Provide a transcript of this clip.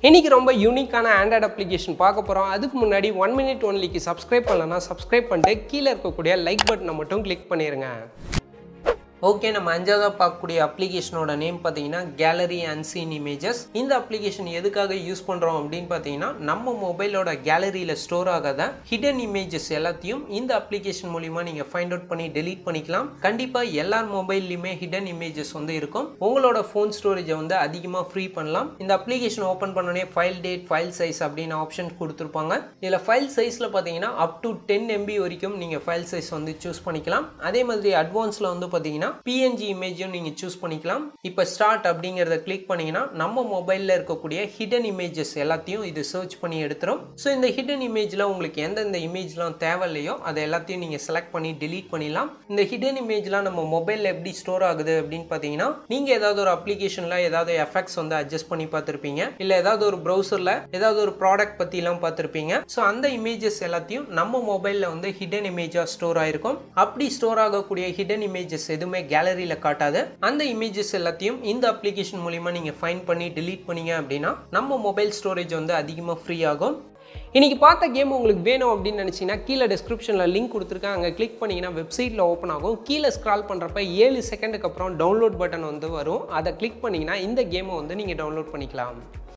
இன்னைக்கு ரொம்ப யூனிக்கான ஆண்ட்ராய்டு அப்ளிகேஷன் பார்க்க போகிறோம் அதுக்கு முன்னாடி ஒன் மினிட் ஒன்லிக்கு சப்ஸ்கிரைப் பண்ணலன்னா சப்ஸ்கிரைப் பண்ணிட்டு கீழே இருக்கக்கூடிய லைக் பட்டனை மட்டும் கிளிக் பண்ணிடுங்க ஓகே நம்ம அஞ்சாவதாக பார்க்கக்கூடிய அப்ளிகேஷனோட நேம் பார்த்தீங்கன்னா கேலரி அண்ட் சீன் இமேஜஸ் இந்த அப்ளிகேஷன் எதுக்காக யூஸ் பண்ணுறோம் அப்படின்னு பார்த்தீங்கன்னா நம்ம மொபைலோட கேலரியில் ஸ்டோர் ஆகாத ஹிடன் இமேஜஸ் எல்லாத்தையும் இந்த அப்ளிகேஷன் மூலிமா நீங்கள் ஃபைண்ட் அவுட் பண்ணி டெலீட் பண்ணிக்கலாம் கண்டிப்பாக எல்லார் மொபைல்லையுமே ஹிடன் இமேஜஸ் வந்து இருக்கும் உங்களோட ஃபோன் ஸ்டோரேஜை வந்து அதிகமாக ஃப்ரீ பண்ணலாம் இந்த அப்ளிகேஷன் ஓப்பன் பண்ணோடனே ஃபைல் டேட் ஃபைல் சைஸ் அப்படின்னு ஆப்ஷன் கொடுத்துருப்பாங்க இதில் ஃபைல் சைஸில் பார்த்தீங்கன்னா அப் டு டென் எம்பி வரைக்கும் நீங்கள் ஃபைல் சைஸ் வந்து சூஸ் பண்ணிக்கலாம் அதே மாதிரி அட்வான்ஸில் வந்து பார்த்தீங்கன்னா பிஎன்ஜி இமேஜும் நீங்கள் சூஸ் பண்ணிக்கலாம் இப்போ ஸ்டார்ட் அப்படிங்கிறத கிளிக் பண்ணீங்கன்னா நம்ம மொபைலில் இருக்கக்கூடிய ஹிடன் இமேஜஸ் எல்லாத்தையும் இது சர்ச் பண்ணி எடுத்துரும் ஸோ இந்த ஹிடன் இமேஜில் உங்களுக்கு எந்தெந்த இமேஜ்லாம் தேவையில்லையோ அதை எல்லாத்தையும் நீங்கள் செலக்ட் பண்ணி delete பண்ணிடலாம் இந்த ஹிடன் இமேஜ்லாம் நம்ம மொபைலில் எப்படி ஸ்டோர் ஆகுது அப்படின்னு பார்த்தீங்கன்னா நீங்கள் ஏதாவது ஒரு அப்ளிகேஷனில் ஏதாவது எஃபெக்ட்ஸ் வந்து அட்ஜஸ்ட் பண்ணி பார்த்துருப்பீங்க இல்லை ஏதாவது ஒரு ப்ரௌசரில் ஏதாவது ஒரு ப்ராடக்ட் பற்றிலாம் பார்த்துருப்பீங்க ஸோ அந்த இமேஜஸ் எல்லாத்தையும் நம்ம மொபைலில் வந்து ஹிடன் இமேஜாக ஸ்டோர் ஆயிருக்கும் அப்படி ஸ்டோர் ஆகக்கூடிய ஹிடன் இமேஜஸ் எதுவுமே கேலரியில் காட்டாது அந்த இமேஜஸ் எல்லாத்தையும் இந்த அப்ளிகேஷன் மூலிமா நீங்கள் ஃபைன் பண்ணி delete பண்ணீங்க அப்படின்னா நம்ம மொபைல் ஸ்டோரேஜ் வந்து அதிகமாக ஃப்ரீ ஆகும் இன்னைக்கு பார்த்த கேம் உங்களுக்கு வேணும் அப்படின்னு நினச்சிங்கன்னா கீழே டிஸ்கிரிப்ஷனில் லிங்க் கொடுத்துருக்கேன் அங்கே கிளிக் பண்ணிங்கன்னா வெப்சைட்டில் ஓப்பன் ஆகும் கீழே ஸ்க்ரால் பண்ணுறப்ப ஏழு செகண்டுக்கு அப்புறம் டவுன்லோட் பட்டன் வந்து வரும் அதை கிளிக் பண்ணிங்கன்னா இந்த கேமை வந்து நீங்கள் டவுன்லோட் பண்ணிக்கலாம்